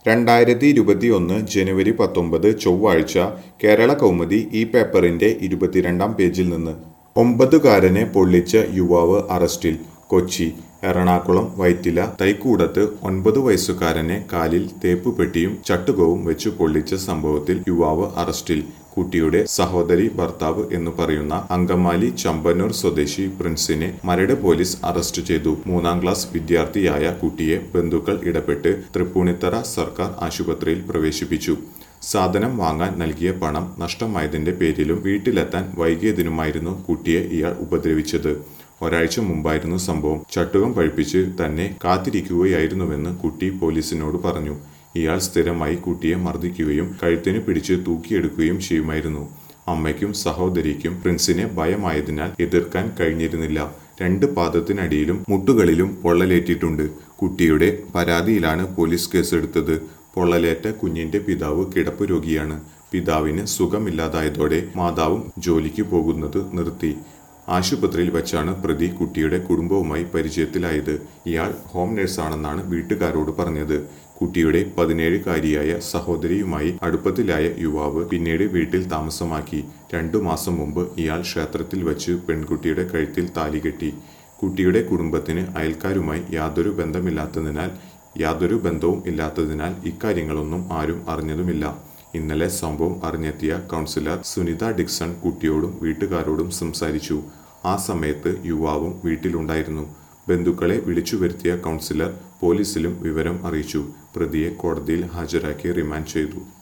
രണ്ടായിരത്തി ഇരുപത്തിയൊന്ന് ജനുവരി പത്തൊമ്പത് ചൊവ്വാഴ്ച കേരള കൗമുദി ഈ പേപ്പറിന്റെ ഇരുപത്തിരണ്ടാം പേജിൽ നിന്ന് ഒമ്പതുകാരനെ പൊള്ളിച്ച യുവാവ് അറസ്റ്റിൽ കൊച്ചി എറണാകുളം വൈറ്റില തൈക്കൂടത്ത് ഒൻപത് വയസ്സുകാരനെ കാലിൽ തേപ്പുപെട്ടിയും ചട്ടുകവും വെച്ച് പൊള്ളിച്ച സംഭവത്തിൽ യുവാവ് അറസ്റ്റിൽ കുട്ടിയുടെ സഹോദരി ഭർത്താവ് എന്ന് പറയുന്ന അങ്കമാലി ചമ്പന്നൂർ സ്വദേശി പ്രിൻസിനെ മരട് പോലീസ് അറസ്റ്റ് ചെയ്തു മൂന്നാം ക്ലാസ് വിദ്യാർത്ഥിയായ കുട്ടിയെ ബന്ധുക്കൾ ഇടപെട്ട് തൃപ്പൂണിത്തറ സർക്കാർ ആശുപത്രിയിൽ പ്രവേശിപ്പിച്ചു സാധനം വാങ്ങാൻ നൽകിയ പണം നഷ്ടമായതിന്റെ പേരിലും വീട്ടിലെത്താൻ വൈകിയതിനുമായിരുന്നു കുട്ടിയെ ഇയാൾ ഉപദ്രവിച്ചത് ഒരാഴ്ച മുമ്പായിരുന്നു സംഭവം ചട്ടുകം പഴിപ്പിച്ച് തന്നെ കാത്തിരിക്കുകയായിരുന്നുവെന്ന് കുട്ടി പോലീസിനോട് പറഞ്ഞു ഇയാൾ സ്ഥിരമായി കുട്ടിയെ മർദ്ദിക്കുകയും കഴുത്തിന് പിടിച്ച് തൂക്കിയെടുക്കുകയും ചെയ്യുമായിരുന്നു അമ്മയ്ക്കും സഹോദരിക്കും പ്രിൻസിനെ ഭയമായതിനാൽ എതിർക്കാൻ കഴിഞ്ഞിരുന്നില്ല രണ്ട് പാദത്തിനടിയിലും മുട്ടുകളിലും പൊള്ളലേറ്റിട്ടുണ്ട് കുട്ടിയുടെ പരാതിയിലാണ് പോലീസ് കേസെടുത്തത് പൊള്ളലേറ്റ കുഞ്ഞിന്റെ പിതാവ് കിടപ്പ് രോഗിയാണ് പിതാവിന് സുഖമില്ലാതായതോടെ മാതാവും ജോലിക്ക് പോകുന്നത് നിർത്തി ആശുപത്രിയിൽ വെച്ചാണ് പ്രതി കുട്ടിയുടെ കുടുംബവുമായി പരിചയത്തിലായത് ഇയാൾ ഹോം നഴ്സാണെന്നാണ് വീട്ടുകാരോട് പറഞ്ഞത് കുട്ടിയുടെ പതിനേഴുകാരിയായ സഹോദരിയുമായി അടുപ്പത്തിലായ യുവാവ് പിന്നീട് വീട്ടിൽ താമസമാക്കി രണ്ടു മാസം മുമ്പ് ഇയാൾ ക്ഷേത്രത്തിൽ വച്ച് പെൺകുട്ടിയുടെ കഴുത്തിൽ താലി കെട്ടി കുട്ടിയുടെ കുടുംബത്തിന് അയൽക്കാരുമായി യാതൊരു ബന്ധമില്ലാത്തതിനാൽ യാതൊരു ബന്ധവും ഇല്ലാത്തതിനാൽ ഇക്കാര്യങ്ങളൊന്നും ആരും അറിഞ്ഞതുമില്ല ഇന്നലെ സംഭവം അറിഞ്ഞെത്തിയ കൗൺസിലർ സുനിത ഡിക്സൺ കുട്ടിയോടും വീട്ടുകാരോടും സംസാരിച്ചു ആ സമയത്ത് യുവാവും വീട്ടിലുണ്ടായിരുന്നു ബന്ധുക്കളെ വിളിച്ചു വരുത്തിയ കൗൺസിലർ പോലീസിലും വിവരം അറിയിച്ചു പ്രതിയെ കോടതിയിൽ ഹാജരാക്കി റിമാൻഡ് ചെയ്തു